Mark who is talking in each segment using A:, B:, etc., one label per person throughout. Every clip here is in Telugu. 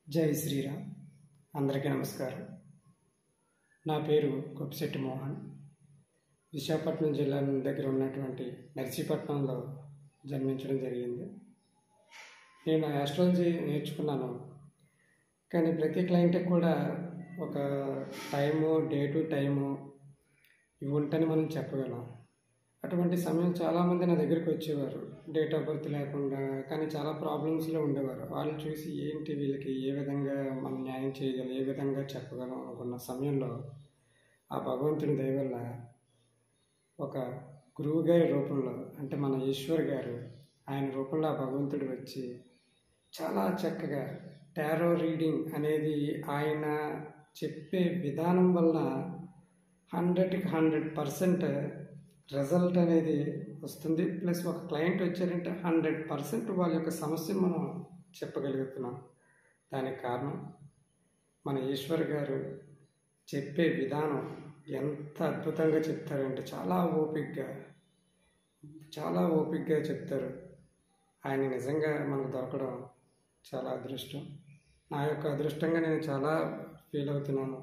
A: జై శ్రీరామ్ అందరికీ నమస్కారం నా పేరు కొప్పిశెట్టి మోహన్ విశాఖపట్నం జిల్లా దగ్గర ఉన్నటువంటి నర్సీపట్నంలో జన్మించడం జరిగింది నేను ఆస్ట్రాలజీ నేర్చుకున్నాను కానీ ప్రతి క్లయింట్కి కూడా ఒక టైము డేటు టైము ఇవి ఉంటని మనం చెప్పగలం అటువంటి సమయం చాలామంది నా దగ్గరికి వచ్చేవారు డేట్ ఆఫ్ బర్త్ లేకుండా కానీ చాలా ప్రాబ్లమ్స్లో ఉండేవారు వాళ్ళు చూసి ఏంటి వీళ్ళకి ఏ విధంగా మనం న్యాయం చేయగలం ఏ విధంగా చెప్పగలం అనుకున్న సమయంలో ఆ భగవంతుని దయ వల్ల ఒక గురువు గారి రూపంలో అంటే మన ఈశ్వర్ గారు ఆయన రూపంలో ఆ భగవంతుడు వచ్చి చాలా చక్కగా టారో రీడింగ్ అనేది ఆయన చెప్పే విధానం వల్ల హండ్రెడ్కి హండ్రెడ్ పర్సెంట్ రిజల్ట్ అనేది వస్తుంది ప్లస్ ఒక క్లయింట్ వచ్చారంటే హండ్రెడ్ పర్సెంట్ వాళ్ళ యొక్క సమస్యను మనం చెప్పగలుగుతున్నాం దానికి కారణం మన ఈశ్వర్ గారు చెప్పే విధానం ఎంత అద్భుతంగా చెప్తారంటే చాలా ఓపిక్గా చాలా ఓపిక్గా చెప్తారు ఆయన నిజంగా మనకు దొరకడం చాలా అదృష్టం నా యొక్క అదృష్టంగా నేను చాలా ఫీల్ అవుతున్నాను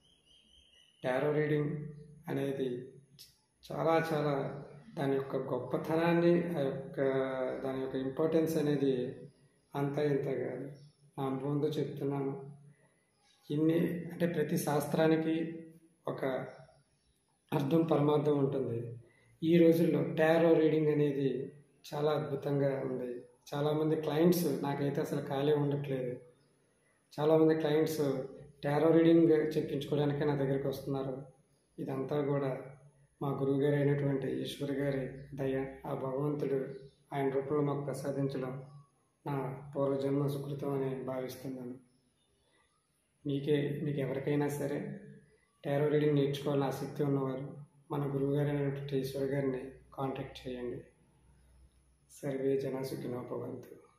A: టారో రీడింగ్ అనేది చాలా చాలా దాని యొక్క గొప్పతనాన్ని ఆ యొక్క దాని యొక్క ఇంపార్టెన్స్ అనేది అంత ఇంత కాదు నా అనుభవంతో చెప్తున్నాను ఇన్ని అంటే ప్రతి శాస్త్రానికి ఒక అర్థం పరమార్థం ఉంటుంది ఈ రోజుల్లో టారో రీడింగ్ అనేది చాలా అద్భుతంగా ఉంది చాలామంది క్లయింట్స్ నాకైతే అసలు ఖాళీ ఉండట్లేదు చాలామంది క్లయింట్స్ టారో రీడింగ్ చెప్పించుకోవడానికే నా దగ్గరికి వస్తున్నారు ఇదంతా కూడా మా గురువుగారు అయినటువంటి ఈశ్వర్ గారి దయ ఆ భగవంతుడు ఆయన రూపంలో మాకు ప్రసాదించడం నా పూర్వజన్మ సుకృతం అని భావిస్తున్నాను మీకే మీకు ఎవరికైనా సరే టారో రీడింగ్ నేర్చుకోవాలని ఆసక్తి ఉన్నవారు మన గురువుగారు అయినటువంటి ఈశ్వర్ గారిని కాంటాక్ట్ చేయండి సర్వే జన సుఖినోపవంతు